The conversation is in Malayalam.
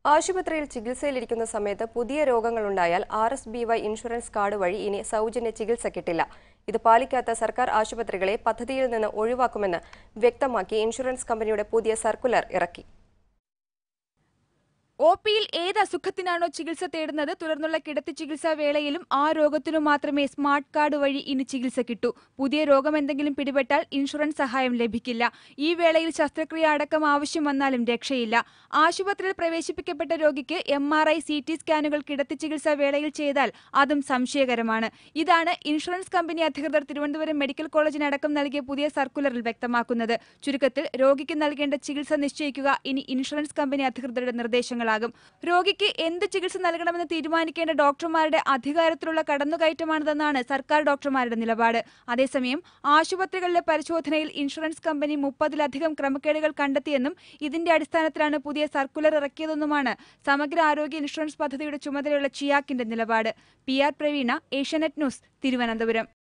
ആശുപത്രിയിൽ ചികിത്സയിലിരിക്കുന്ന സമയത്ത് പുതിയ രോഗങ്ങളുണ്ടായാൽ R S B Y insurance card വഴി ഇനി സൗജന്യ ചികിത്സ കിട്ടില്ല ഇത് പാലിക്കാത്ത സർക്കാർ ആശുപത്രികളെ പദ്ധതിയിൽ നിന്ന് ഒഴിവാക്കുമെന്ന് വ്യക്തമാക്കി ഇൻഷുറൻസ് കമ്പനിയുടെ പുതിയ സർക്കുലർ ഇറക്കി ഒ പിയിൽ ഏത് അസുഖത്തിനാണോ ചികിത്സ തേടുന്നത് തുടർന്നുള്ള കിടത്തി ചികിത്സാ വേളയിലും ആ രോഗത്തിനു മാത്രമേ സ്മാർട്ട് കാർഡ് വഴി ഇനി ചികിത്സ കിട്ടൂ പുതിയ രോഗം എന്തെങ്കിലും പിടിപെട്ടാൽ ഇൻഷുറൻസ് സഹായം ലഭിക്കില്ല ഈ വേളയിൽ ശസ്ത്രക്രിയ അടക്കം ആവശ്യം വന്നാലും രക്ഷയില്ല ആശുപത്രിയിൽ പ്രവേശിപ്പിക്കപ്പെട്ട രോഗിക്ക് M R I C T സ്കാനുകൾ കിടത്തി ചികിത്സാ വേളയിൽ ചെയ്താൽ അതും സംശയകരമാണ് ഇതാണ് ഇൻഷുറൻസ് കമ്പനി അധികൃതർ തിരുവനന്തപുരം മെഡിക്കൽ കോളേജിനടക്കം നൽകിയ പുതിയ സർക്കുലറിൽ വ്യക്തമാക്കുന്നത് ചുരുക്കത്തിൽ രോഗിക്ക് നൽകേണ്ട ചികിത്സ നിശ്ചയിക്കുക ഇനി ഇൻഷുറൻസ് കമ്പനി അധികൃതരുടെ നിർദ്ദേശങ്ങളാകും രോഗിക്ക് എന്ത് ചികിത്സ നൽകണമെന്ന് തീരുമാനിക്കേണ്ട ഡോക്ടർമാരുടെ അധികാരത്തിലുള്ള കടന്നുകയറ്റമാണിതെന്നാണ് സർക്കാർ ഡോക്ടർമാരുടെ നിലപാട് അതേസമയം ആശുപത്രികളിലെ പരിശോധനയിൽ ഇൻഷുറൻസ് കമ്പനി മുപ്പതിലധികം ക്രമക്കേടുകൾ കണ്ടെത്തിയെന്നും ഇതിന്റെ അടിസ്ഥാനത്തിലാണ് പുതിയ സർക്കുലർ ഇറക്കിയതെന്നുമാണ് സമഗ്ര ആരോഗ്യ ഇൻഷുറൻസ് പദ്ധതിയുടെ ചുമതലയുള്ള ചിയാക്കിന്റെ നിലപാട് P R Praveena Asianet news Thiruvananthapuram